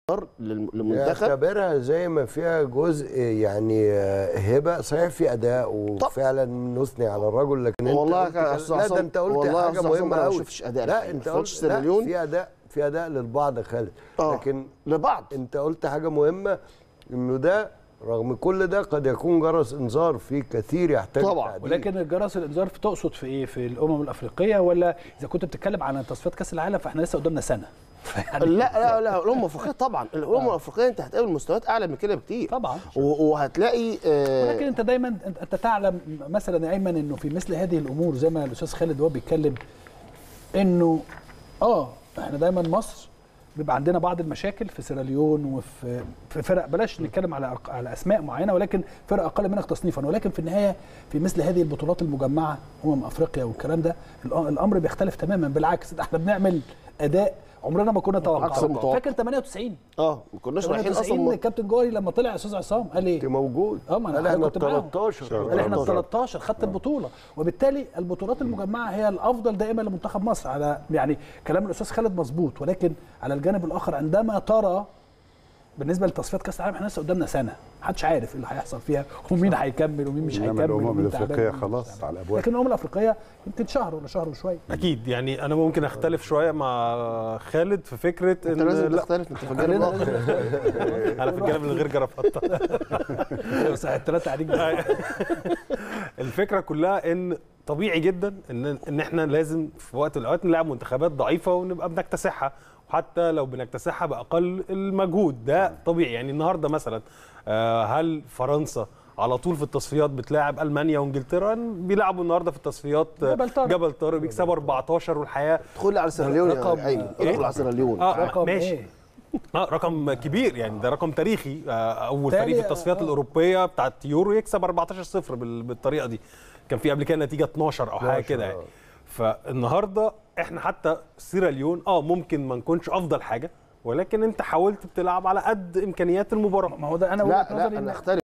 للم- للمنتخب يعتبرها زي ما فيها جزء يعني آه، هبه صحيح في اداء وفعلا نثني على الرجل لكن انت والله قلت يا كده- أستاذ لا عصام، ده انت قلت والله يا حاجه أستاذ عصام مهمه أنا ما قوي شفتش أداء لا الحقيقة. انت ما قلت شفتش لا سيراليون. في اداء في اداء للبعض يا خالد آه. لكن لبعض انت قلت حاجه مهمه انه ده رغم كل ده قد يكون جرس انذار في كثير يحتاج طبعاً. تعديل. ولكن الجرس الانذار تقصد في ايه في الامم الافريقيه ولا اذا كنت بتتكلم عن تصفيات كاس العالم فاحنا لسه قدامنا سنه لا لا لا الامم الافريقيه طبعا الامم الافريقيه انت هتقابل مستويات اعلى من كده بكتير طبعا و- وهتلاقي آه، ولكن انت دايما انت أنت تعلم مثلا يا ايمن انه في مثل هذه الامور زي ما الاستاذ خالد وهو بيتكلم انه اه احنا دايما مصر بيبقى عندنا بعض المشاكل في سيراليون وفي في فرق بلاش نتكلم على أرق- على اسماء معينه ولكن فرق اقل منك تصنيفا ولكن في النهايه في مثل هذه البطولات المجمعه امم افريقيا والكلام ده الأ- الامر بيختلف تماما بالعكس ده احنا بنعمل اداء عمرنا ما كنا أكثر توقعنا متوقع. فاكر 98 اه ما كناش رايحين 98 اصلا كابتن جوهري لما طلع يا استاذ عصام قال ايه؟ كنت موجود اه ما قال انا احنا كنت معاهم 13 قال احنا ال 13. 13 خدت البطوله وبالتالي البطولات المجمعه هي الافضل دائما لمنتخب مصر على يعني كلام الاستاذ خالد مظبوط ولكن على الجانب الاخر عندما ترى بالنسبه لتصفيات كاس العالم احنا لسه قدامنا سنه محدش عارف ايه اللي هيحصل فيها ومين هيكمل ومين مش انما هيكمل الامم ومين تعبان الافريقيه ومين مش خلاص تعبان. على الابواب لكن الامم الافريقيه يمكن شهر ولا شهر وشويه اكيد يعني انا ممكن اختلف شويه مع خالد في فكره انت ان لازم لا تختلف انت في الجانب الاخر انا في الجانب الغير جرافطه بس الثلاثه عليك الفكره كلها ان طبيعي جدا ان ان احنا لازم في وقت من الاوقات نلعب منتخبات ضعيفه ونبقى بنكتسحها وحتى لو بنكتسحها باقل المجهود ده طبيعي يعني النهارده مثلا آه، هل فرنسا على طول في التصفيات بتلاعب المانيا وانجلترا بيلعبوا النهارده في التصفيات آه، جبل طارق. جبل طارق بيكسبوا 14 والحياه ادخل على سيراليون رقم- يا ايمن ادخل على سيراليون اه رقم ماشي ايه؟ اه رقم كبير يعني ده رقم تاريخي آه، اول تاني- فريق في التصفيات آه. الاوروبيه بتاعت يورو يكسب 14-0 بال- بالطريقه دي كان في قبل كده نتيجه 12 او حاجه 12 كده يعني آه. فالنهارده احنا حتى سيراليون اه ممكن ما نكونش افضل حاجه ولكن انت حاولت بتلعب على قد امكانيات المباراه ما هو ده انا وجهه لا نظري لا إن- انا اختلف